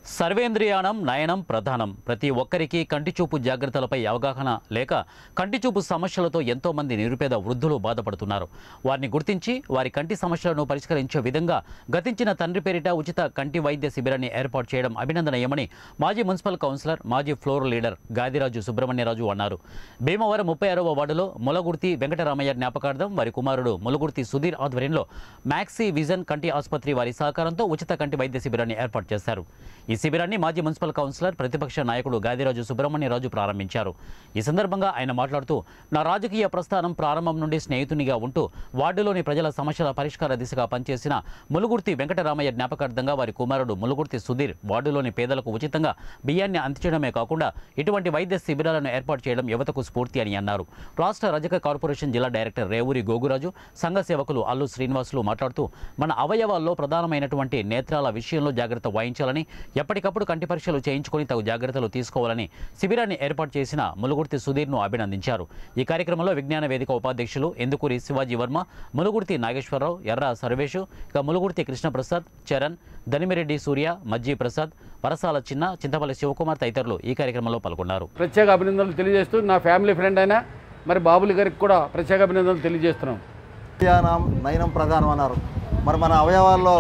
సర్వేంద్రియానం నయనం ప్రధానం ప్రతి ఒక్కరికి కంటి చూపు జాగ్రత్తలపై అవగాహన లేక కంటి చూపు సమస్యలతో ఎంతో మంది నిరుపేద వృద్ధులు బాధపడుతున్నారు వారిని గుర్తించి వారి కంటి సమస్యలను పరిష్కరించే విధంగా గతించిన తండ్రి పేరిట ఉచిత కంటి వైద్య శిబిరాన్ని ఏర్పాటు చేయడం అభినందనీయమని మాజీ మున్సిపల్ కౌన్సిలర్ మాజీ ఫ్లోర్ లీడర్ గాదిరాజు సుబ్రహ్మణ్యరాజు అన్నారు భీమవరం ముప్పై ఆరవ వార్డులో ములగుర్తి వెంకటరామయ్య జ్ఞాపకార్థం వారి కుమారుడు ములగుర్తి సుధీర్ ఆధ్వర్యంలో మ్యాక్సీ విజన్ కంటి ఆసుపత్రి వారి సహకారంతో ఉచిత కంటి వైద్య శిబిరాన్ని ఏర్పాటు చేశారు ఈ శిబిరాన్ని మాజీ మున్సిపల్ కౌన్సిలర్ ప్రతిపక్ష నాయకుడు గాదిరాజు సుబ్రహ్మణ్యరాజు ప్రారంభించారు ఈ సందర్భంగా ఆయన మాట్లాడుతూ నా రాజకీయ ప్రస్థానం ప్రారంభం నుండి స్నేహితునిగా ఉంటూ వార్డులోని ప్రజల సమస్యల పరిష్కార దిశగా పనిచేసిన ములుగుర్తి వెంకటరామయ్య జ్ఞాపకార్థంగా వారి కుమారుడు ములుగుర్తి సుధీర్ వార్డులోని పేదలకు ఉచితంగా బియ్యాన్ని అందించడమే కాకుండా ఇటువంటి వైద్య శిబిరాలను ఏర్పాటు చేయడం యువతకు స్ఫూర్తి అని అన్నారు రాష్ట్ర రజక కార్పొరేషన్ జిల్లా డైరెక్టర్ రేవూరి గోగురాజు సంఘ సేవకులు అల్లు శ్రీనివాసులు మాట్లాడుతూ మన అవయవాల్లో ప్రధానమైనటువంటి నేత్రాల విషయంలో జాగ్రత్త వహించాలని ఎప్పటికప్పుడు కంటి పరీక్షలు చేయించుకొని తగు జాగ్రత్తలు తీసుకోవాలని శిబిరాన్ని ఏర్పాటు చేసిన ములుగుర్తి సుధీర్ను అభినందించారు ఈ కార్యక్రమంలో విజ్ఞాన వేదిక ఉపాధ్యక్షులు ఎందుకూరి శివాజీ వర్మ ములుగుర్తి నాగేశ్వరరావు ఎర్ర సర్వేషు ఇక ములుగుర్తి కృష్ణప్రసాద్ చరణ్ దనిమిరెడ్డి సూర్య మజ్జీ ప్రసాద్ వరసాల చిన్న చింతపల్లి శివకుమార్ తదితరులు ఈ కార్యక్రమంలో పాల్గొన్నారు ప్రత్యేక అభినందనలు తెలియజేస్తూ నా ఫ్యామిలీ ఫ్రెండ్ అయినా మరి బాబులు గారికి కూడా ప్రత్యేక అభినందనలు తెలియజేస్తున్నాం ధ్యానం నయనం ప్రధానం అన్నారు మరి మన అవయవాల్లో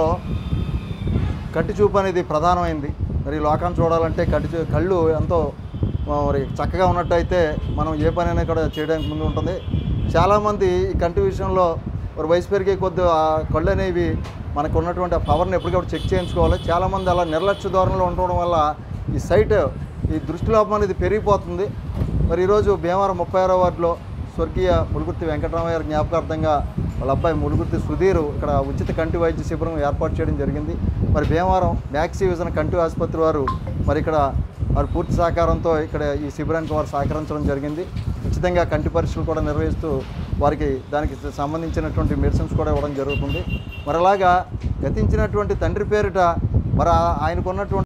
కంటి చూపు అనేది ప్రధానమైంది మరి ఈ లోకాన్ని చూడాలంటే కంటి చూ కళ్ళు ఎంతో ఆ, మరి చక్కగా ఉన్నట్టయితే మనం ఏ పనైనా కూడా చేయడానికి ముందు ఉంటుంది చాలామంది ఈ కంటి విషయంలో మరి వయసు పెరిగే కొద్ది ఆ కళ్ళు అనేవి మనకు ఉన్నటువంటి ఆ పవర్ని ఎప్పటికప్పుడు చెక్ చేయించుకోవాలి చాలామంది అలా నిర్లక్ష్య ధోరణిలో ఉండడం వల్ల ఈ సైట్ ఈ దృష్టిలోపం అనేది పెరిగిపోతుంది మరి ఈరోజు భీమవరం ముప్పై ఆరో వార్డులో స్వర్గీయ ములుగుర్తి వెంకటరామయ్య గారి జ్ఞాపకార్థంగా వాళ్ళ అబ్బాయి ములుగుర్తి సుధీర్ ఇక్కడ ఉచిత కంటి వైద్య శిబిరం ఏర్పాటు చేయడం జరిగింది మరి భీమవరం మ్యాక్సీ విజన్ కంటి ఆసుపత్రి వారు మరి ఇక్కడ వారి పూర్తి సహకారంతో ఇక్కడ ఈ శిబిరానికి వారు సహకరించడం జరిగింది ఉచితంగా కంటి పరీక్షలు కూడా నిర్వహిస్తూ వారికి దానికి సంబంధించినటువంటి మెడిసిన్స్ కూడా ఇవ్వడం జరుగుతుంది మరి అలాగా గతించినటువంటి తండ్రి పేరిట మరి ఆ- ఆయనకున్నటువంటి